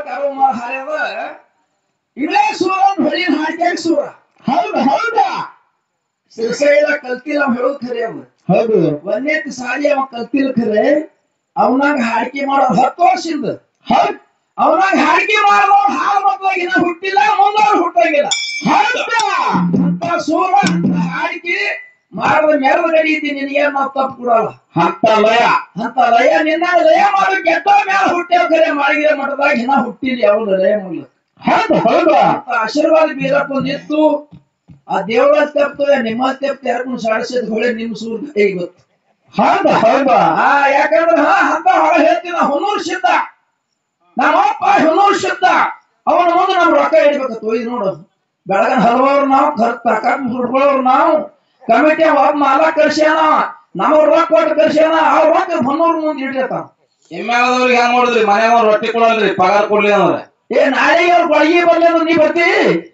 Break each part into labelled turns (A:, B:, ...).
A: ಕರ್ಮ ಹರಿಯದ ಇಲ್ಲೇ ಸೂರ ಹೊಳಿನ ಹಾಡ್ಯಾಗ ಸೂರ
B: ಹೌದು ಹೌದಾ
A: ಸಿರಸೈಲ ಕಲ್ತಿಲ್ಲ ಅವ್ ಹೇಳೋದ್ ಖರೆ ಅವ
B: ಹೌದು
A: ಒಂದೇತ್ ಸಾಲಿ ಅವ ಕಲ್ತಿಲ್ಲ ಖರೆ ಅವನಾಗ ಹಾಡಿಕೆ ಮಾಡೋದು ಹತ್ತು ವರ್ಷದಿಂದ
B: ಹೌದ್
A: ಅವನಾಗ ಹಾಡಿಕೆ ಮಾಡೋದು ಹಾಲು ಮಕ್ಕಳಿಗೆ ಇನ್ನ ಹುಟ್ಟಿಲ್ಲ ಮುಂದವ್ರು ಹುಟ್ಟಂಗಿಲ್ಲ
B: ಹೌದಾ
A: ಅಂತ ಸೂರ ಅಂತ ಹಾಡಿಕೆ ಮಾಡದ ಮೆರದ ಗಡಿ ಇದ್ದಿ ನಿನಗೆ ನಾವು ತಪ್ಪು ಕೊಡಲ್ಲ
B: ಅಂತ ಲಯ
A: ಅಂತ ಲಯ ನಿನ್ನ ಲಯ ಮಾಡೋ ಕೆಟ್ಟ ಮ್ಯಾಲ ಹುಟ್ಟ್ಯಾವ ಖರೆ ಮಾಡಿಗೆ ಮಠದಾಗ ಇನ್ನ ಹುಟ್ಟಿಲ್ಲ ಯಾವ್ದು ಲಯ ಮಾಡ್ಲಿಕ್ಕೆ
B: ಹೌದು ಹೌದಾ
A: ಅಂತ ಆಶೀರ್ವಾದ ಬೀರಪ್ಪ ನಿಂತು ಆ ದೇವರ ತೆಪ್ತು ನಿಮ್ಮ ತೆಪ್ತು ಎರಡ್ಕೊಂಡು ಸಾಡಿಸಿದ ಹೊಳೆ ನಿಮ್ ಸೂರ್ ಕೈ ಗೊತ್ತು
B: ಹೌದು ಹೌದಾ
A: ಆ ಯಾಕಂದ್ರ ಹಾ ಅಂತ ಹೊಳ ಹೇಳ್ತೀನಿ ಹೊನ್ನೂರ್ ಸಿದ್ಧ ನಮ್ಮಪ್ಪ ಹೊನ್ನೂರ್ ಸಿದ್ಧ ಅವನ ಮುಂದೆ ನಮ್ ರೊಕ್ಕ ಇಡ್ಬೇಕತ್ತು ಇದು ನೋಡು ಬೆಳಗನ ಹಲವಾರು ನಾವು ಖರ್ಚು ತಕಾಕ್ ಹುಡ್ಕೊಳ್ಳೋರು ನಾವು ಕಮಿಟಿ ಒಬ್ಬ ಮಾಲ ಕರ್ಸ್ಯಾನ ನಮಗ್ ರೊಕ್ಕ ಕೊಟ್ಟು ಕರ್ಸ್ಯಾನ ಅವ್ರ ರೊಕ್ಕ ಹೊನ್ನೂರ್ ಮುಂದೆ ಇಟ್ಟಿರ್ತಾವ
C: ಎಮ್ಮೆದವ್ರಿಗೆ ಹೆಂಗ್ ಮಾಡಿದ್ರಿ ಮನೆಯವ್ರ ರೊಟ್ಟಿ ಕೊಡಲ್ರಿ ಪಗಾರ ಕೊಡ್ಲಿ ಅಂದ್ರೆ
A: ಏ ನಾಳೆ ಅವ್ರ ಕೊಳಗಿ ಬರ್ಲಿ ಅಂದ್ರೆ ನೀ ಬರ್ತಿ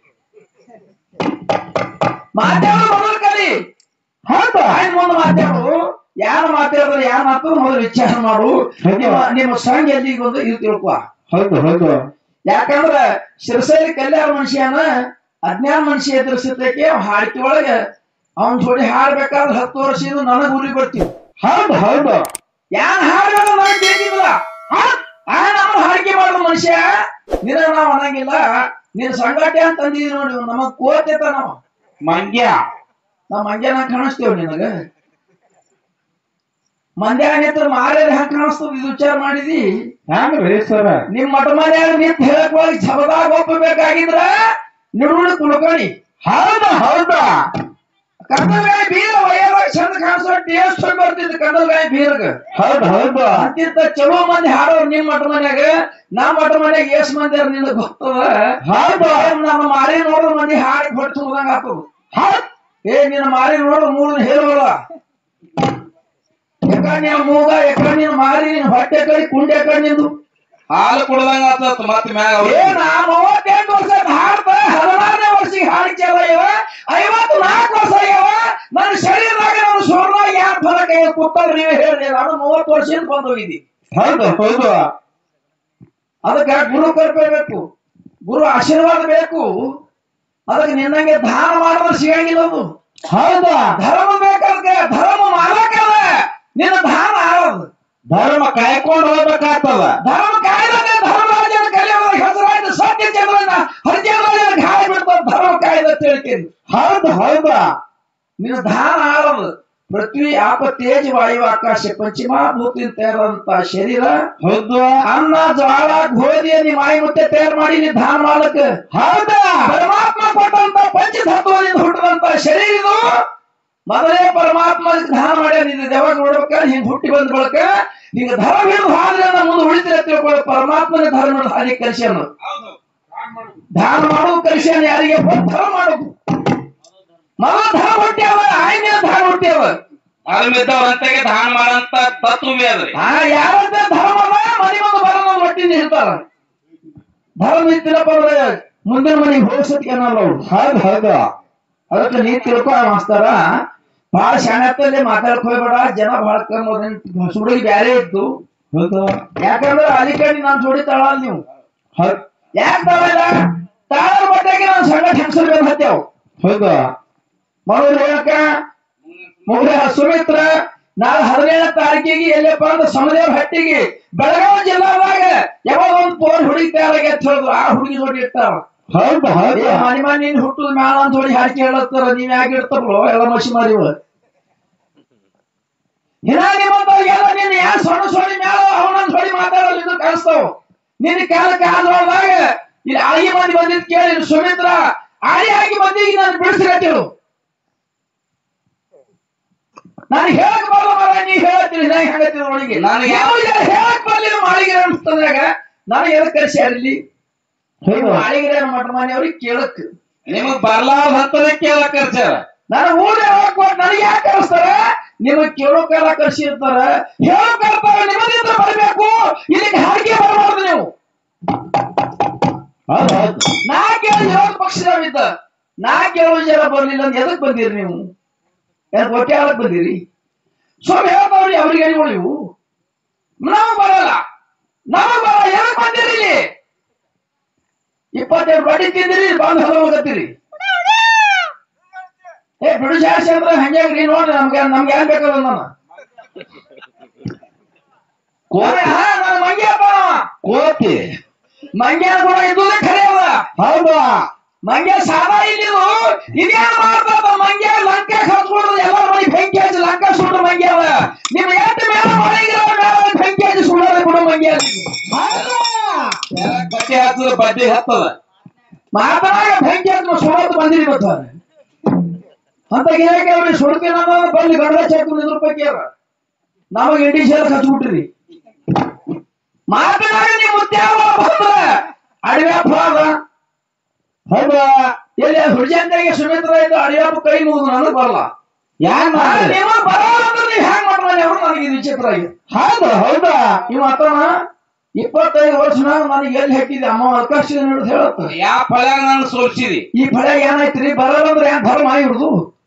A: ಮಾತಾಡೋ ಮೊದಲು ಕಲಿ
B: ಹೌದಾ
A: ಆಯ್ತು ಮುಂದೆ ಮಾತಾಡು ಯಾರು ಮಾತಾಡಿದ್ರೆ ಯಾರು ಮಾತು ಮೊದಲು ವಿಚಾರ ಮಾಡು ನಿಮ್ಮ ನಿಮ್ಮ ಸಂಘ ಎಲ್ಲಿಗೆ ಬಂದು ಇದು ತಿಳ್ಕೊ
B: ಹೌದು ಹೌದು
A: ಯಾಕಂದ್ರ ಶಿರಸೈಲಿ ಕಲ್ಯಾಣ ಮನುಷ್ಯನ ಅಜ್ಞಾನ ಮನುಷ್ಯ ಎದುರಿಸತಕ್ಕೆ ಹಾಡಿಕೆ ಒಳಗೆ ಅವನ್ ಜೋಡಿ ಹಾಡ್ಬೇಕಾದ್ರೆ ಹತ್ತು ವರ್ಷದಿಂದ ನನಗ್ ಉರಿ ಬರ್ತೀವಿ
B: ಹೌದು ಹೌದು
A: ಯಾನ್ ಹಾಡ್ಬೇಕು ನನಗೆ ತಿಳಿದಿಲ್ಲ ಆ ನಮ್ಮ ಹಾಡಿಕೆ ಮಾಡೋ ಮನುಷ್ಯ ನಿನ್ನ ನಾವ್ ಅನ್ನಂಗಿಲ್ಲ ನೀನ್ ಸಂಗಾಟೆ ಅಂತ ಅಂದಿದ್ವಿ ನೋಡಿ ನಮಗ್ ಕೋತೈತ ನಾವು
B: ಮಂಡ್ಯ
A: ನಾವ್ ಮಂಡ್ಯನ ಕಾಣಿಸ್ತೇವ್ ನಿನಗ ಮಂಡ್ಯ ನಿಂತ್ರ ಮಾರ್ಯಾರ ಹೆಂಗ್ ಕಾಣಿಸ್ತದ ಇದು ವಿಚಾರ ಮಾಡಿದಿ
B: ಹೆಂಗ್ರಿ ಸರ
A: ನಿಮ್ ಮಠ ಮನ್ಯಾಗ ನಿಂತ ಹೇಳಕ್ ಹೋಗಿ ಛಬದಾಗ ಒಪ್ಪಬೇಕಾಗಿದ್ರ ನಿಡುಗುಡು ಕುಳ್ಕೊಣಿ
B: ಹೌದಾ ಹೌದಾ
A: ಕನ್ನಡಗಾಯಿ ಬೀರ ವಯದಾಗ ಚಂದ ಕಾಣಿಸೋ ಟೇಸ್ಟ್ ಬರ್ತಿತ್ತು ಕನ್ನಡಗಾಯಿ ಬೀರ್ಗ
B: ಹೌದು ಹೌದು
A: ಅಂತಿಂತ ಚಲೋ ಮಂದಿ ಹಾಡೋರು ನಿಮ್ ಮಠ ಮನ್ಯಾಗ ನಮ್ ಮಠ ಮನ್ಯಾಗ ಎಷ್ಟ್ ಮಂದಿ ಅವ್ರ ನಿನಗ್ ಗೊತ್ತದ
B: ಹೌದು
A: ನಮ್ಮ ಮಾರಿ ನೋಡೋ ಮಂದಿ ಹಾಡಿ ಹೊಟ್ಟು ತುಂಬ್ದಂಗ ಆಗ್ತದ
B: ಹೌದ್
A: ಏ ನಿನ್ನ ಮಾರಿ ನೋಡು ಮೂರು ಹೇಳುವಲ್ಲ ಯಾಕ ನೀನು ಮೂಗ ಯಾಕ ನೀನು ಮಾರಿ ನೀನು ಹೊಟ್ಟೆ ಕಡೆ ಕುಂಡೆ ಕಡೆ ನಿಂದು
C: ಹಾಲು ಕುಡ್ದಂಗ ಆತತ್ ಮತ್ ಮ್ಯಾಗ
A: ಏ ನಾ ಮೂವತ್ತೆಂಟು ವರ್ಷ ಹಾಡ್ತ ಹದಿನಾರನೇ ವರ್ಷಕ್ಕೆ ಹಾಡಿ ಚಾಲ ಇವ ಐವತ್ತು ನಾಲ್ಕು ವರ್ಷ ಆಗ್ಯಾವ ನನ್ನ ಶರೀರದಾಗ ನನ್ನ ಸ್ವರ್ಣಾಗ ಯಾರು ಫಲಕ ಕೂತಾರ ನೀವೇ ಹೇಳಿದೆ ನಾನು ಮೂವತ್ತು ವರ್ಷದಿಂದ ಬಂದೋಗಿದ್ದಿ
B: ಹೌದು ಹೌದು
A: ಅದಕ್ಕೆ ಗುರು ಕೃಪೆ ಬೇಕು ಗುರು ಆಶೀರ್ವಾದ ಬೇಕು ಅದಕ್ಕೆ ನಿನ್ನಂಗೆ ದಾನ ಮಾಡಿದ್ರೆ ಸಿಗಂಗಿಲ್ಲ ಅದು
B: ಹೌದಾ
A: ಧರ್ಮ ಬೇಕಾದ್ರೆ ಧರ್ಮ ಮಾಲಕಲ್ಲ ನಿನ್ನ ದಾನ ಆಳದು
B: ಧರ್ಮ ಕಾಯ್ಕೊಂಡು ಹೋಗ್ಬೇಕಾಗ್ತದ
A: ಧರ್ಮ ಕಾಯ್ದೆ ಧರ್ಮರಾಜನ ಕಲಿಯೋದ್ರ ಹೆಸರಾಯ್ತು ಸತ್ಯ ಚಂದ್ರನ ಹರಿಚಂದ್ರನ ಗಾಯ ಬಿಡ್ತಾರ ಧರ್ಮ ಕಾಯ್ದೆ ತಿಳ್ತೀನಿ
B: ಹೌದು ಹೌದಾ
A: ನಿನ್ನ ದಾನ ಆಳದು ಪೃಥ್ವಿ ಆಪ ತೇಜ ವಾಯು ಆಕಾಶ ಪಂಚಮಭೂತಿ ತಯಾರಂತ ಶರೀರ
B: ಹೌದು
A: ಅನ್ನ ಜ್ವಾಳ ಗೋಧಿಯ ಮಾಯಿ ಮುತ್ತೆ ತಯಾರು ಮಾಡಿ ನೀ ದಾನ ಮಾಡಕ್
B: ಹೌದಾ
A: ಪರಮಾತ್ಮ ಕೊಟ್ಟಂತ ಪಂಚತತ್ವದಿಂದ ಹುಟ್ಟಿದಂತ ಶರೀರ ಇದು ಮೊದಲೇ ಪರಮಾತ್ಮ ದಾನ ಮಾಡ್ಯಾನ ಇದು ಯಾವಾಗ ನೋಡ್ಬೇಕ ಹಿಂಗ್ ಹುಟ್ಟಿ ಬಂದ ಬಳಕ ಹಿಂಗ ಧರ್ಮ ಹಿಡಿದು ಹಾದ್ರೆ ಮುಂದೆ ಉಳಿತೀರ ತಿಳ್ಕೊಳ್ಳೋ ಪರಮಾತ್ಮನ ಧರ್ಮ ಹಿಡಿದು ಹಾದಿ ಕಲಿಸ್ಯಾನ ದಾನ ಮಾಡೋದು ಕಲಿಸ್ಯಾನ ಯಾರಿಗೆ ಬಂದ್ ಧರ್ಮ ಮಾಡೋದು ಮೊದಲ ಧರ್ಮ ಹುಟ್ಟ್ಯಾವ ಆಯ್ನ ದಾನ ಹುಟ್ಟ್ಯಾವ
C: ಅದಮಿದ್ದವ್ರ ಅಂತೆಗೆ ದಾನ ಮಾಡಂತ ತತ್ವಮೇ ಅದ್ರಿ
A: ಆ ಯಾರಂತ ಧರ್ಮ ಅದ ಮನೆ ಮುಂದೆ ಬರೋದು ಒಟ್ಟಿನ ಇರ್ತಾರ ಧರ್ಮ ಇತ್ತಿರಪ್ಪ ಅಂದ್ರೆ ಮುಂದಿನ ಮನೆಗೆ ಹೋಗ್ಸತ್ಗೆ ಅನ್ನಲ್ಲ ಅವ್ರು
B: ಹೌದು ಹೌದು
A: ಅದಕ್ಕೆ ನೀ ತಿಳ್ಕೊ ಮಾಸ್ತರ ಬಹಳ ಶಾಣತ್ತಲ್ಲಿ ಮಾತಾಡಕ್ ಹೋಗ್ಬೇಡ ಜನ ಬಹಳ ಕಮ್ಮಿ ಸುಡುಗಿ ಬ್ಯಾರೆ ಇತ್ತು
B: ಹೌದು
A: ಯಾಕಂದ್ರೆ ಅಲ್ಲಿ ಕಡೆ ನಾನ್ ಜೋಡಿ ತಳಲ್ಲ ನೀವು
B: ಹೌದ್
A: ಯಾಕೆ ತಳಲ್ಲ ತಾಳದ ಬಟ್ಟೆಗೆ ನಾನು ಸಣ್ಣ ಹೆಂಗಸರ್ ಮೇಲೆ ಹತ್ಯಾವ
B: ಹೌದು
A: ಮಗಳು ಹೇಳಕ ಮುಗ್ರ ಸುಮಿತ್ರ ನಾಳೆ ಹದಿನೇಳ ತಾರೀಕಿಗೆ ಎಲ್ಲಪ್ಪ ಅಂದ್ರೆ ಸಮದೇವ್ರ ಹಟ್ಟಿಗೆ ಬೆಳಗಾವಿ ಜಿಲ್ಲಾದಾಗ ಯಾವಾಗ ಒಂದು ಫೋನ್ ಹುಡುಗಿ ತಯಾರಾಗಿ ಅಂತ ಹೇಳಿದ್ರು ಆ ಹುಡುಗಿ ಜೋಡಿ ಇರ್ತಾರ
B: ಹೌದು ಹೌದು
A: ಏ ಮನಿ ಮನಿ ಹುಟ್ಟದ ಮ್ಯಾಲ ಅಂತ ಜೋಡಿ ಹಾಕಿ ಹೇಳತ್ತಾರ ನೀವ್ ಯಾಕೆ ಇಡ್ತಾರಲ್ಲ ಎಲ್ಲ ಮಸಿ ಮಾರಿವ ಹಿನ ನಿಮ್ಮಂತವ್ರಿಗೆಲ್ಲ ನೀನ್ ಯಾ ಸಣ್ಣ ಸೊಳ್ಳಿ ಮ್ಯಾಲ ಅವನೊಂದ್ ಸೊಳ್ಳಿ ಮಾತಾಡೋದು ಇದು ಕಾಣಿಸ್ತಾವ ನಿನ್ನ ಕಾಲ ಕಾಲದಾಗ ಇಲ್ಲಿ ಆಗಿ ಮಂದಿ ಬಂದಿದ್ ಕೇಳಿ ಸುಮಿತ್ರ ಆಳಿ ಹಾಕಿ ಮಂದಿಗೆ ನಾನು ಬಿಡಿಸಿರತ್ತೇಳು ನಾನು ಹೇಳಕ್ ಬರಲ್ಲ ಮರ ನೀ ಹೇಳತ್ತೀನಿ ನಾ ಹೇಳತ್ತೀನಿ ಒಳಗೆ
C: ನನಗೆ
A: ಯಾವ ಹೇಳಕ್ ಬರ್ಲಿಲ್ಲ ಮಾಳಿಗೆ ಅಂತಂದಾಗ ನನಗೆ ಎದಕ್ ಕರ್ಸ್ಯಾರ ಇಲ್ಲಿ
B: ಹೌದು
A: ಮಾಳಿಗೆ ಮಠ ಮನೆಯವ್ರಿಗೆ ಕೇಳಕ್
C: ನಿಮಗ್ ಬರ್ಲಾರ್ದ ಹತ್ತದ ಕೇಳಕ್ ಕರ್ಸ್ಯಾರ
A: ನಾನು ಊರ ಹೇಳಕ್ ಕೊಟ್ಟು ನನಗೆ ಯಾಕೆ ಕಳಿಸ್ತಾರ ನಿಮಗ್ ಕೇಳೋಕೆಲ್ಲ ಕರ್ಸಿರ್ತಾರ ಹೇಳಕ್ ಕರ್ತಾರ ನಿಮ್ಮದಿಂದ ಬರ್ಬೇಕು ಇಲ್ಲಿಗೆ ಹಾಗೆ ಬರಬಾರ್ದು ನೀವು
B: ಹೌದು ಹೌದು
A: ನಾ ಕೇಳಿ ಹೇಳೋದ್ ಪಕ್ಷದವಿದ್ದ ನಾ ಕೇಳೋ ಜನ ಬರ್ಲಿಲ್ಲ ಅಂತ ಎದಕ್ ಬಂದಿರಿ ನೀವು ಏನ್ ಹೊಟ್ಟೆ ಹಾಲಕ್ ಬಂದಿರಿ ಸ್ವಾಮಿ ಹೇಳ್ತಾವ್ರಿ ಅವ್ರಿಗೆ ಹೇಳಿಗಳು ಇವು ನಾವು ಬರಲ್ಲ ನಾವು ಬರಲ್ಲ ಎದಕ್ ಬಂದಿರಿ ಇಲ್ಲಿ ಇಪ್ಪತ್ತೆರಡು ಬಡ್ಡಿ ತಿಂದಿರಿ ಬಂದ್ ಹೊರ ಹೋಗತ್ತೀರಿ ಏ ಬಿಡುಜ ಅಂದ್ರೆ ಹಂಗ್ಯಾಗ್ರಿ ನೋಡ್ರಿ ನಮ್ಗೆ ನಮ್ಗೆ ಏನ್ ಬೇಕಲ್ಲ ನಾನು
B: ಕೋತಿ
A: ಮಂಗ್ಯ ಅಪ್ಪ
B: ಕೋತಿ
A: ಮಂಗ್ಯ ಕೂಡ ಇದ್ದುದೇ ಖರೆ ಅದ
B: ಹೌದಾ
A: ಮಂಗ್ಯ ಸಾದಾ ಇಲ್ಲಿದು ಇದೇನು ಮಾಡ್ತಾರ ಮಂಗ್ಯ ಲಂಕ ಹಚ್ಕೊಡುದು ಎಲ್ಲ ಮನೆ ಬೆಂಕಿ ಹಚ್ಚಿ ಲಂಕ ಸುಟ್ಟು ಮಂಗ್ಯ ಅದ ನಿಮ್ ಎಷ್ಟು ಮೇಲೆ ಮನೆಗಿರೋ ಮೇಲೆ ಬೆಂಕಿ ಹಚ್ಚಿ ಸುಳ್ಳೋದ ಬಿಡು ಮಂಗ್ಯ
C: ಕಟ್ಟಿ ಹಚ್ಚದ ಬಡ್ಡಿ ಹತ್ತದ
A: ಮಾತನಾಗ ಬೆಂಕಿ ಹಚ್ಚಿ ಸುಳ್ಳೋದು ಬಂದಿರಿ ಗೊತ್ತ ಅಂತ ಗಿರಾಕಿ ಅವ್ರಿಗೆ ಸುಡ್ತೀನಿ ಅನ್ನೋದು ಬಲ್ಲಿ ಗಂಡ ಚೆಕ್ ನಿದ್ರ ಪೈಕಿ ಅದ ನಮಗ್ ಇಂಡಿ ಸೇಲ್ ಹಚ್ಬಿಟ್ರಿ ಮಾತನಾಗ ನೀವು ಮುತ್ಯಾವ ಬಂದ್ರ ಅಡವ್ಯಾ ಫಲ
B: ಹೌದಾ
A: ಎಲ್ಲಿ ಹುಡುಜಂದರಿಗೆ ಸುಮಿತ್ರ ಇದ್ದು ಅಡಿಯಪ್ಪ ಕೈ ಮುಗಿದು ನನಗೆ ಬರಲ್ಲ
B: ಯಾನ್ ಮಾಡ್ರಿ
A: ನೀವು ಬರಲ್ಲ ಅಂದ್ರೆ ನೀವು ಹ್ಯಾಂಗ ಮಾಡ್ತಾನೆ ಅವ್ರು ನನಗೆ ಇದು ವಿಚಿತ್ರ ಆಗಿದೆ
B: ಹೌದಾ ಹೌದಾ
A: ಇವ್ ಆತನ ಇಪ್ಪತ್ತೈದು ವರ್ಷನಾಗ ನನಗೆ ಎಲ್ಲಿ ಹಾಕಿದೆ ಅಮ್ಮ ಅವಕಾಶ ನೋಡಿದ್ ಹೇಳತ್ತ
C: ಯಾವ ಫಳ್ಯಾಗ ನಾನು ಸೋಲ್ಸಿದಿ
A: ಈ ಫಳ ಏನಾಯ್ತ್ರಿ ಬರಲ್ಲ ಅಂದ್ರೆ ಏನ್ ಧರ್ಮ ಇವ್ರದು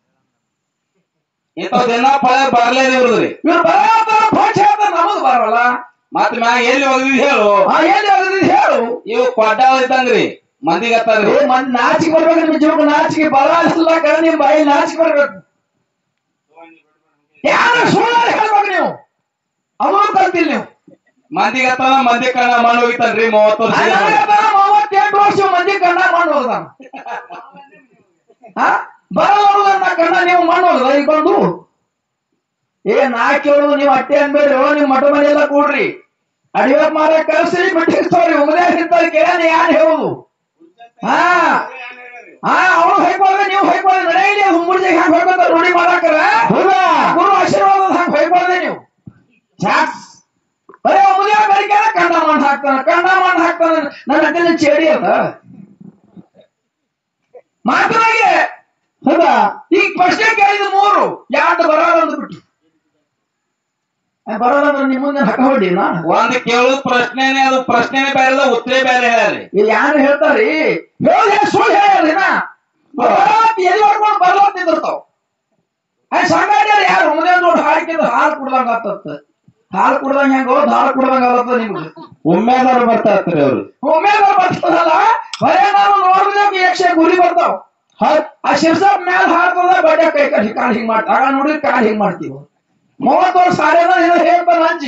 C: ಇಂಥ ದಿನ ಫಳ ಬರ್ಲೇ ಇವ್ರದ್ರಿ
A: ಇವ್ರು ಬರಲ್ಲ ಪೋಚ ಹೇಳ್ತಾರ ನಮಗ್ ಬರಲ್ಲ
C: ಮತ್ ಮ್ಯಾಗ ಎಲ್ಲಿ ಹೋಗಿದ್ ಹೇಳು
A: ಆ ಎಲ್ಲಿ ಹೋಗಿದ್ ಹೇಳು
C: ಇವು ಕೊಟ್ಟಾಳ ಇದ್ದಂಗ್ರಿ ಮಂದಿಗೆ ಹತ್ತಾರ್ರಿ
A: ಏ ಮನ್ ನಾಚಿಕೆ ಬರ್ಬೇಕು ನಿಮ್ ಜೀವಕ್ಕೆ ನಾಚಿಕೆ ಬರಲ್ಲ ಕಣ ನಿಮ್ ಬಾಯಿ ನಾಚಿಕೆ ಬರ್ಬೇಕು ಯಾರು ಸುಳ್ಳು ಹೇಳ್ಬೇಕು ನೀವು ಅವರು ಕಲ್ತಿಲ್ಲ ನೀವು
C: ಮಂದಿಗೆ ಹತ್ತಾನ ಮಂದಿ ಕಣ್ಣ ಮಣ್ಣು ಹೋಗಿತಾನ್ರಿ ಮೂವತ್ತು ವರ್ಷ
A: ನನಗಂತೂ ಮೂವತ್ತೆಂಟು ವರ್ಷ ಮಂದಿ ಕಣ್ಣ ಮಣ್ಣು ಹೋಗ್ದಾನ ಬರಲ್ಲ ನಾ ಕಣ್ಣ ನೀವು ಮಣ್ಣು ಹೋಗದ ಈಗ ಬಂದು ಏ ನಾ ಕೇಳೋದು ನೀವು ಅಟ್ಟೆ ಅನ್ಬೇಡ್ರಿ ಓ ನಿಮ್ ಮಠ ಮನೆಯೆಲ್ಲ ಕೂಡ್ರಿ ಅಡಿವಾಗ ಮಾರ ಕಳ್ಸ್ರಿ ಬಿಟ್ಟಿರ್ತಾವ್ರಿ ಉಮದೇ ಇರ್ತಾರೆ ಕೇಳ ಯಾರು ಹೇಳುದು ಹಾ ಹಾ ಅವನು ಹೊಯ್ಕೊಳ್ಳದೆ ನೀವು ಹೊಯ್ಕೊಳ್ಳದೆ ನಡೆಯಲಿ ಹುಮ್ಮುರ್ಜಿ ಹ್ಯಾಂಗ ಹೊಯ್ಕೊತ ರೂಢಿ ಮಾಡಾಕರ
B: ಹೌದಾ
A: ಗುರು ಆಶೀರ್ವಾದ ಹಂಗ ಹೊಯ್ಕೊಳ್ಳದೆ ನೀವು ಚಾಕ್ಸ್ ಬರೀ ಮುದಿಯ ಬೆಳಿಗ್ಗೆ ಕಂಡ ಮಣ್ಣು ಹಾಕ್ತಾನ ಕಂಡ ಮಣ್ಣು ಹಾಕ್ತಾನ ನನ್ನ ಹತ್ತಿರ ಚೇಡಿ ಅದ ಮಾತನಾಗೆ
B: ಹೌದಾ
A: ಈಗ ಪ್ರಶ್ನೆ ಕೇಳಿದ ಮೂರು ಯಾರು ಬರೋಲ್ಲ ಅಂದ್ಬಿಟ್ಟು ಬರೋಲ್ಲ ಅಂದ್ರೆ ನಿಮ್ಮ ಮುಂದೆ ಹಕ್ಕ ಹೊಡಿ ನಾ
C: ಒಂದ್ ಕೇಳುದ್ ಪ್ರಶ್ನೆನೇ ಅದು ಪ್ರಶ್ನೆನೇ ಬೇರೆ ಅದ ಉತ್ತರೇ ಬೇರೆ ಹೇಳ್ರಿ
A: ಇಲ್ಲಿ ಯಾರು ಹೇಳ್ತಾರಿ ಹೇಳಿ ಸುಳ್ಳು ಹೇಳ್ರಿ ನಾ ಬರೋತ್ ಎಲ್ಲಿ ಹೊಡ್ಕೊಂಡು ಬರ್ಲತ್ ನಿಂದಿರ್ತಾವ ಆ ಸಂಗಾಡಿಯವ್ರು ಯಾರು ಮುಂದೆ ನೋಡಿ ಹಾಕಿದ್ರೆ ಹಾಲು ಕುಡ್ದಂಗ ಆತತ್ತ ಹಾಲು ಕುಡ್ದಂಗ ಹೆಂಗೋ ಹಾಲು ಕುಡ್ದಂಗ ಆಗತ್ತ ನಿಮ್ಗೆ
B: ಒಮ್ಮೆದಾರು ಬರ್ತಾ ಇರ್ತಾರೆ ಅವ್ರು
A: ಒಮ್ಮೆ ಬರ್ತದಲ್ಲ ಬರೇ ನಾವು ನೋಡಿದ್ರೆ ಯಕ್ಷ ಗುರಿ ಬರ್ತಾವ
B: ಹೌದ್
A: ಆ ಶಿರ್ಸಪ್ ಮ್ಯಾಲ ಹಾರ್ತದ ಬಡ್ಡೆ ಕೈ ಕೈ ಕಾಲ್ ಹಿಂಗ್ ಮಾಡ್ತ ಆಗ ನೋಡಿದ್ರೆ ಕಾಲ್ ಹಿಂಗ್ ಮಾಡ್ತೀವಿ ಮೂವತ್ತು ವರ್ಷ ಸಾರೇನ ಏನೋ ಹೇಳ್ತಾರ ಹಂಚಿ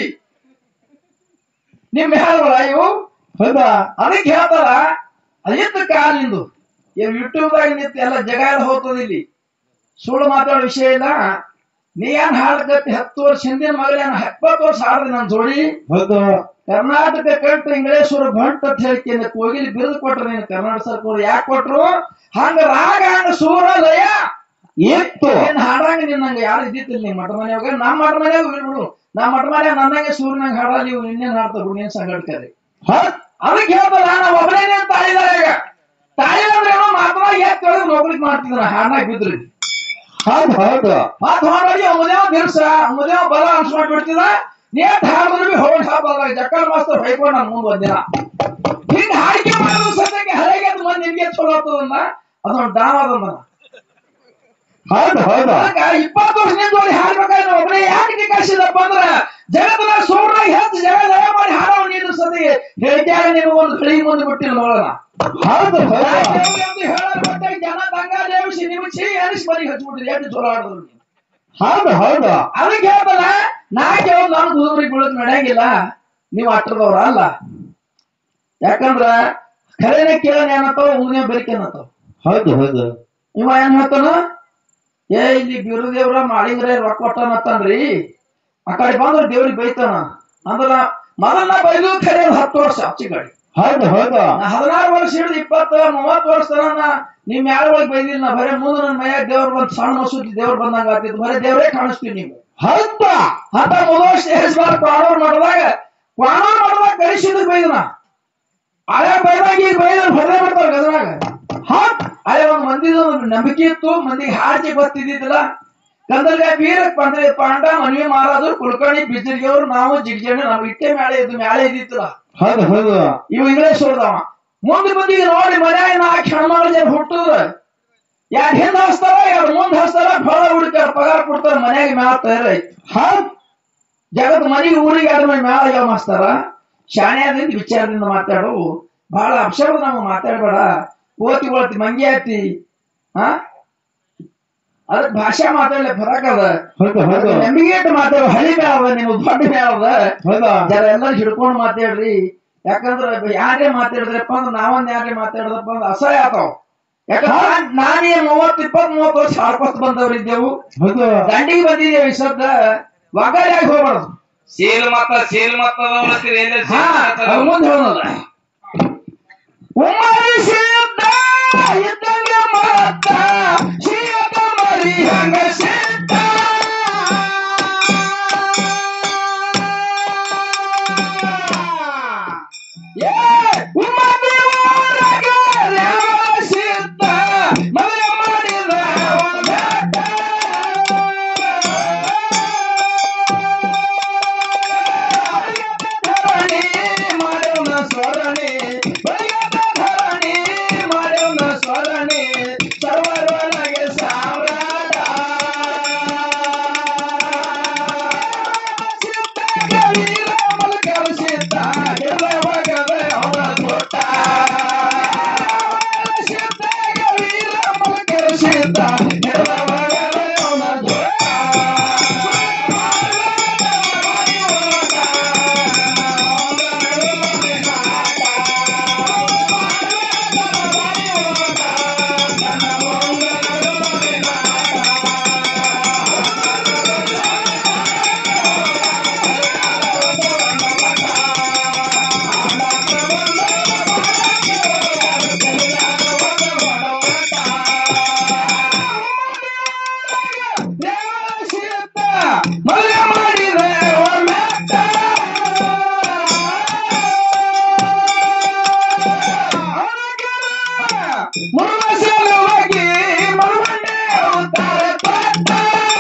A: ನಿಮ್ ಹೇಳ್ಬಲ್ಲ ಇವು
B: ಹೌದಾ
A: ಅದಕ್ಕೆ ಹೇಳ್ತಾರ ಅದಿತ್ತು ಕಾಲಿಂದು ಇವ್ ಯೂಟ್ಯೂಬ್ ದಾಗ ನಿಂತು ಎಲ್ಲ ಜಗ ಎಲ್ಲ ಹೋಗ್ತದ ಇಲ್ಲಿ ಸುಳ್ಳು ಮಾತಾಡೋ ವಿಷಯ ಇಲ್ಲ ನೀ ಏನ್ ಹಾಡ್ಕತ್ತಿ ಹತ್ತು ವರ್ಷ ಹಿಂದಿನ ಮಗಳ ಏನ್ ಎಪ್ಪತ್ತು ವರ್ಷ ಹಾಡ್ದೆ ನನ್ ಜೋಡಿ
B: ಹೌದು
A: ಕರ್ನಾಟಕ ಕಂಠ ಇಂಗ್ಲೇಶ್ವರ ಭಂಟ್ ಅಂತ ಹೇಳ್ತೀನಿ ಕೋಗಿಲಿ ಬಿರುದು ಕೊಟ್ರು ನೀನು ಕರ್ನಾಟಕ ಸರ್ಕಾರ ಯಾಕೆ ಕೊಟ್ರು ಹಂಗ ರಾಗ ಹಂಗ ಸೂರ ಲಯ
B: ಇತ್ತು
A: ಏನ್ ಹಾಡಂಗ ನಿನ್ನಂಗ ಯಾರು ಇದ್ದಿತ್ತಿಲ್ಲ ನಿಮ್ಮ ಮಠ ಮನೆಯಾಗ ನಮ್ಮ ಮಠ ಮನೆಯಾಗ ಬಿಡು ನಮ್ಮ ಮಠ ಮನೆಯಾಗ ನನ್ನಂಗೆ ಸೂರ್ಯನಂಗ ಹಾಡಲ್ಲ ನೀವು ಇನ್ನೇನ್ ಹಾಡ್ತಾರ ಬಿಡು ನೀನ್ ಸಂಗಡ್ಕರಿ
B: ಹೌದ್
A: ಅದಕ್ಕೆ ಹೇಳ್ತಲ್ಲ ನಾ ಒಬ್ಬನೇನೆ ಅಂತ ತಾಳಿದಾರೆ ಈಗ ತಾಳಿ ಅಂದ್ರೆ ಏನೋ ಮಾತನಾಗ ಯಾಕೆ ಕೇಳಿದ್ರೆ ನೌಕರಿ ಮಾಡ್ತಿದ್ರ ಹಾಡ್ನಾಗ ಬಿದ್ರಿ
B: ಹೌದ್ ಹೌದು
A: ಮತ್ ಹೊರಗೆ ಮುದೇವ ಬಿರ್ಸ ಮುದೇವ ಬಲ ಅನ್ಸ್ ಮಾಡ್ಬಿಡ್ತಿದ ನೇಟ್ ಹಾಡಿದ್ರು ಬಿ ಹೋಗಿ ಹಾಕಲ್ಲ ಜಕ್ಕಳ ಮಾಸ್ತರ್ ಹೊಯ್ಕೊಂಡ್ ನಾನು ಮುಂದ್ ಒಂದಿನ ಹಿಂಗ್ ಹಾಡಿಕೆ ಮಾಡೋದು ಸದ್ಯಕ್ಕೆ ಹಳೆಗೆ ಅದು ಮಂದಿ ನಿನ್ಗೆ ಚಲೋ ಆಗ್ತದನ್ನ ಅದೊಂದು ಡಾಮ್ ಅದನ್ನ
B: ಹೌದ್ ಹೌದು
A: ಅದಕ್ಕ ಇಪ್ಪತ್ತು ವರ್ಷ ನಿಂತು ಹಾಡ್ಬೇಕಾದ್ರೆ ಒಬ್ಬನೇ ಯಾಕೆ ಕಳ್ಸಿದಪ್ಪ ಅಂದ್ರ ಜಗತ್ತನ ಸೂರ್ನಾಗ ಹೆಚ್ಚು ಜಗ ದಯ ಮಾಡಿ ಹಾಡೋ ನೀನು ಸದ್ಯ ಹೇಳ್ತ್ಯಾಗ ನೀನು ಒಂದು ಕಳಿ ಮುಂದೆ ಬಿಟ್ಟಿಲ್ಲ ನೋಡೋಣ
B: ಹೌದು ಹೌದು
A: ಹೇಳೋದ್ ಬಿಟ್ಟಾಗ ಜನ ದಂಗ ನೇಮಿಸಿ ನಿಮಿಸಿ ಎನಿಸಿ ಮನೆಗೆ ಹಚ್ಬಿಟ್ರಿ ಎಷ್ಟು ಚಲೋ ಆಡಿದ್ರು ನೀವು
B: ಹೌದು ಹೌದು
A: ಅದಕ್ಕೆ ಹೇಳ್ತಲ್ಲ ನಾ ಕೇಳ ನಾನು ಗುರುಬ್ರಿಗೆ ಬೀಳಕ್ ನಡೆಯಂಗಿಲ್ಲ ನೀವು ಅಟ್ಟದವ್ರ ಅಲ್ಲ ಯಾಕಂದ್ರ ಖರೇನೆ ಕೇಳನ ಏನತ್ತಾವ ಉಂಗ್ನೆ ಬೆರಿಕೆ ಏನತ್ತಾವ
B: ಹೌದು ಹೌದು
A: ಇವ ಏನ್ ಹೇಳ್ತಾನ ಏ ಇಲ್ಲಿ ಬೀರುದೇವ್ರ ಮಾಡಿದ್ರೆ ರೊಕ್ಕ ಕೊಟ್ಟನತ್ತನ್ರಿ ಆ ಕಡೆ ಬಂದ್ರ ದೇವ್ರಿಗೆ ಬೈತಾನ ಅಂದ್ರ ಮೊದಲ ಬೈದು ಖರೆ ಹತ್ತು ವರ್ಷ ಅಚ್ಚಿ ಗಾಡಿ
B: ಹೌದು ಹೌದು
A: ನಾ ಹದಿನಾರು ವರ್ಷ ಹಿಡಿದು ಇಪ್ಪತ್ತು ಮೂವತ್ತು ವರ್ಷ ತನ ನಾ ನಿಮ್ ಯಾರ ಒಳಗೆ ಬೈದಿಲ್ಲ ನಾ ಬರೇ ಮುಂದೆ ನನ್ನ ಮೈಯಾಗ ದೇವ್ರ ಬಂದ್ ಸಣ್ಣ ಮಸೂತಿ ದೇವ್ರ ಬಂದಂಗ ಆಗ್ತಿತ್ತು ಬರೇ ದೇವ್ರೇ ಕಾಣಿಸ್ತೀವಿ ನೀವು
B: ಹೌದಾ
A: ಅಂತ ಮೊದಲು ಸ್ಟೇಜ್ ಬಾರ್ ಕ್ವಾಣೂರ್ ಮಾಡಿದಾಗ ಕ್ವಾಣೂರ್ ಮಾಡಿದಾಗ ಕಳಿಸಿದ್ ಬೈದನ ಹಳೆ ಬೈದಾಗ ಈಗ ಬೈದ ಹೊರಗೆ ಬರ್ತಾವ ಗದನಾಗ ಹೌದ್ ಹಳೆ ಒಂದ್ ಮಂದಿದ ಒಂದು ನಂಬಿಕೆ ಇತ್ತು ಮಂದಿಗೆ ಹಾಡಿಕೆ ಗೊತ್ತಿದ್ದಿದ್ದಿಲ್ಲ ಕಂದಲ್ಗ ವೀರ ಪಂಡ್ರೆ ಪಾಂಡ ಮನ್ವಿ ಮಹಾರಾಜರು ಕುಲಕರ್ಣಿ ಬಿಜರ್ಗಿ ಅವರು ನಾವು ಜಿಗ್ಜಣ್ಣು ನಾವು ಇಟ್ಟೆ ಮ್ಯಾಳೆ ಇದ್ದು ಮ್ಯಾಳೆ ಇದ್ದಿತ್ತಲ್ಲ
B: ಹೌದು ಹೌದು
A: ಇವು ಇಂಗ್ಲೇಶ್ ಹೊಡೆದವ ಮುಂದೆ ಬಂದಿಗೆ ನೋಡಿ ಮನ್ಯಾಗ ನಾಲ್ಕು ಹೆಣ್ಮಗಳು ಜನ ಹುಟ್ಟುದ್ರ ಯಾರು ಹಿಂದ್ ಹಸ್ತಾರ ಯಾರು ಮುಂದ್ ಹಸ್ತಾರ ಫಲ ಹುಡುಕ್ಯಾರ ಪಗಾರ ಕೊಡ್ತಾರ ಮನ್ಯಾಗ ಮ್ಯಾಲ ತಯಾರೈತಿ
B: ಹೌದ್
A: ಜಗತ್ ಮನೆಗೆ ಊರಿಗೆ ಅದ್ರ ಮೇಲೆ ಮ್ಯಾಲ ಯಾವ ಮಾಸ್ತಾರ ಶಾಣ್ಯದಿಂದ ವಿಚಾರದಿಂದ ಮಾತಾಡು ಬಹಳ ಅಕ್ಷರ ನಾವು ಮಾತಾಡ್ಬೇಡ ಓತಿ ಓತಿ ಮಂಗಿ ಆಯ್ತಿ ಹಾ ಅದಕ್ಕೆ ಭಾಷಾ ಮಾತಾಡ್ಲಿ ಫರಕ್ ಅದ
B: ಹೌದು ಹೌದು
A: ನಮಿಗೇಟ್ ಮಾತಾಡೋ ಹಳಿ ಮೇಳ ಅದ ನಿಮ್ಮ ದೊಡ್ಡ ಮೇಳ ಅದ
B: ಹೌದಾ
A: ಜರ ಎಲ್ಲರೂ ಹಿಡ್ಕೊಂಡು ಮಾತಾಡ್ರಿ ಯಾಕಂದ್ರ ಯಾರೇ ಮಾತಾಡಿದ್ರಪ್ಪ ಅಂದ್ರೆ ನಾವೊಂದ್ ಯಾರೇ ಮಾತಾಡಿದಪ್ಪ ಅಂದ್ರೆ ಅಸಹ್ಯ ಆತಾವ್ ಯಾಕಂದ್ರ ನಾನೇ ಮೂವತ್ ಇಪ್ಪತ್ ಮೂವತ್ ವರ್ಷ ಹಾಡ್ಕೊತ ಬಂದವ್ರಿದ್ದೆವು
B: ಹೌದು
A: ದಂಡಿಗೆ ಬಂದಿದ್ದೇವೆ ಈ ಶಬ್ದ ಒಗ್ಗಡೆಯಾಗಿ ಹೋಗ್ಬಾರ್ದು
C: ಸೀಲ್ ಮತ್ತ ಸೀಲ್ ಮತ್ತ ಅದಾವಲ್ರಿ, ಎಲ್ಲೇ
A: ಹಾ
C: ಸೀಲ್ ಮತ್ತ
A: ಅದು ಮುಂದೆ ಹೇಳೋದ ಉಮ್ಮರಿಸಿದ್ದ ಇದ್ದಂಗೆ ಮಾತ ಶಿವದ ಮರಿ ಹಂಗ ಸಿದ್ದ ಏ ಉಮ್ಮದಿ ಊರಾಗ ರೇವಣ ಸಿದ್ದ ಮದುವೆ ಮಾಡಿದ ಧರಣಿ ಮಾಡೋಣ ಸ್ವರಣಿ ಬಳಿಯದ ಧರಣಿ ಮಾಡೋಣ ಸ್ವರಣಿ ಸರ್ವರೊಳಗೆ ಸಾಮ್ರಾಟ ಸಿದ್ಧ ವೀರ ಮಲ್ಕರ ಸಿದ್ಧ ಗೆಲುವಗದ ಅವನ ತೋಟ ಸಿದ್ಧ ವೀರ ಮಲ್ಕರ ಸಿದ್ಧ ಗೆಲುವಗದ ಅವನ ತೋಟ ಮದುವೆ ಮಾಡಿದೆ ಒಮ್ಮೆತ್ತ. ಮುರುವ ಸಲುವಾಗಿ ಮರುವನ್ನೇ ಅವತಾರ ಪಟ್ಟ.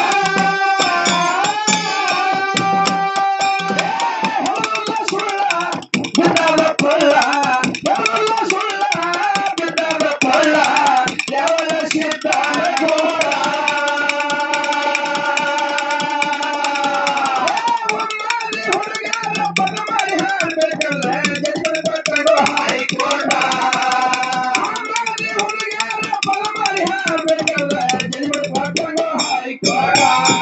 A: ಹೊರಲ್ಲ ಸುಳ್ಳ, ಬಿದ್ದಾದ ಪಳ್ಳ. ಹೊರಲ್ಲ ಸುಳ್ಳ, ಬಿದ್ದಾದ ಪಳ್ಳ. ಯಾವಳ ಸಿದ್ಧಾನ ಗೋಳ. ಒಮ್ಮಾರಿ ಹುಡುಗರ ಪದಮಾರಿ ಹಾಡ್ಬೇಕಲ್ಲ, ಜನ್ಮದ ಕೊಟ್ಟಂಗೋ ಹಾರಿಕೊಂಡ. ಒಮ್ಮಾರಿ ಹುಡುಗರ ಪದಮಾರಿ ಹಾಡ್ಬೇಕಲ್ಲ, ಜನ್ಮದ ಕೊಟ್ಟಂಗೋ ಹಾರಿಕೊಂಡ.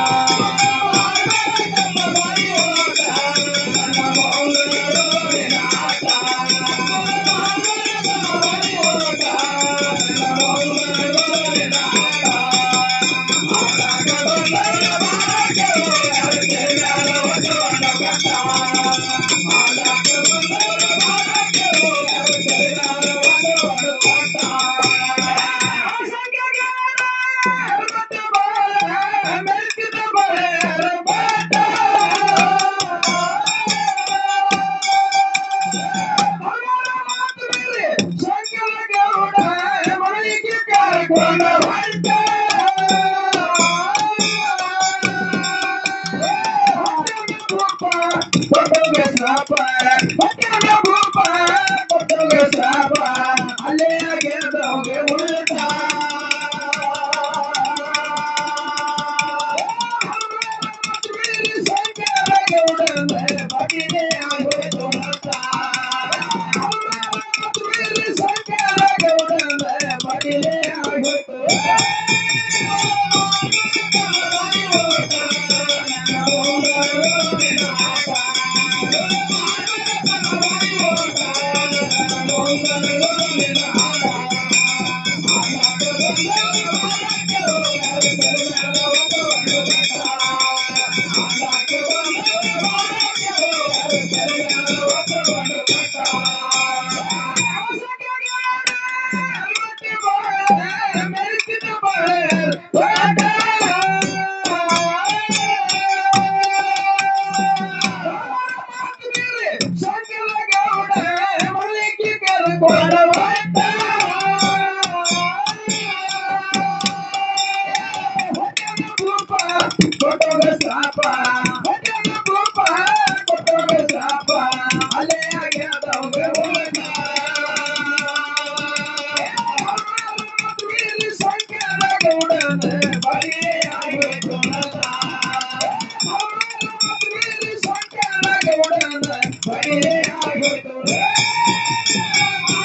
A: ಅಲ್ಲೇ ಗೆದ್ದವ್ಗೆ ಉಳ್ತಾ ಸಂಖ್ಯೆ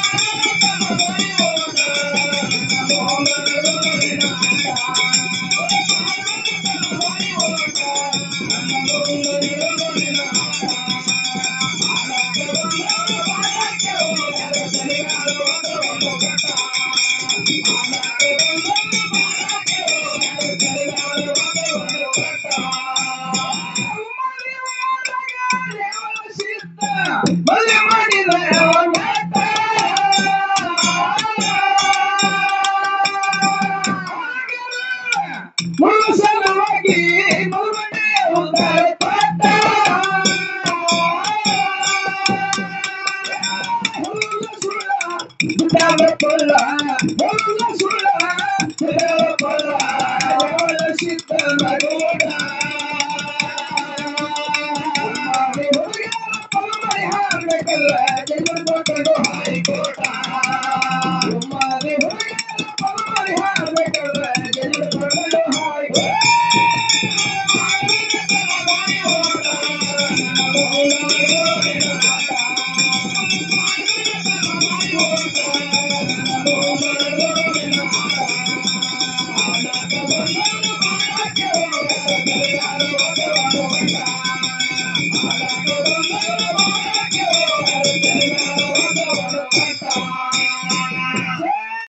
A: ಅಂತಾದ ಕೊಲ್ಲ ಹೊಲ್ಲ ಸುಳ್ಳ ತಿರುಗಳ ಕೊಲ್ಲ ಅವಳ ಸಿದ್ಧ ನಗೋಡ ಹುಡುಗಿಯರ ಪಲ್ಮರಿ ಹಾಡ್ಬೇಕಲ್ಲ ಜಂಗಲ್ ಕೊಟ್ಟದು ಹೈಕೋಟ ಉಮ್ಮಾದಿ ಹುಡುಗಿಯರ ಪಲ್ಮರಿ ಹಾಡ್ಬೇಕಲ್ಲ ಜಂಗಲ್ ಕೊಟ್ಟದು ಹೈಕೋಟ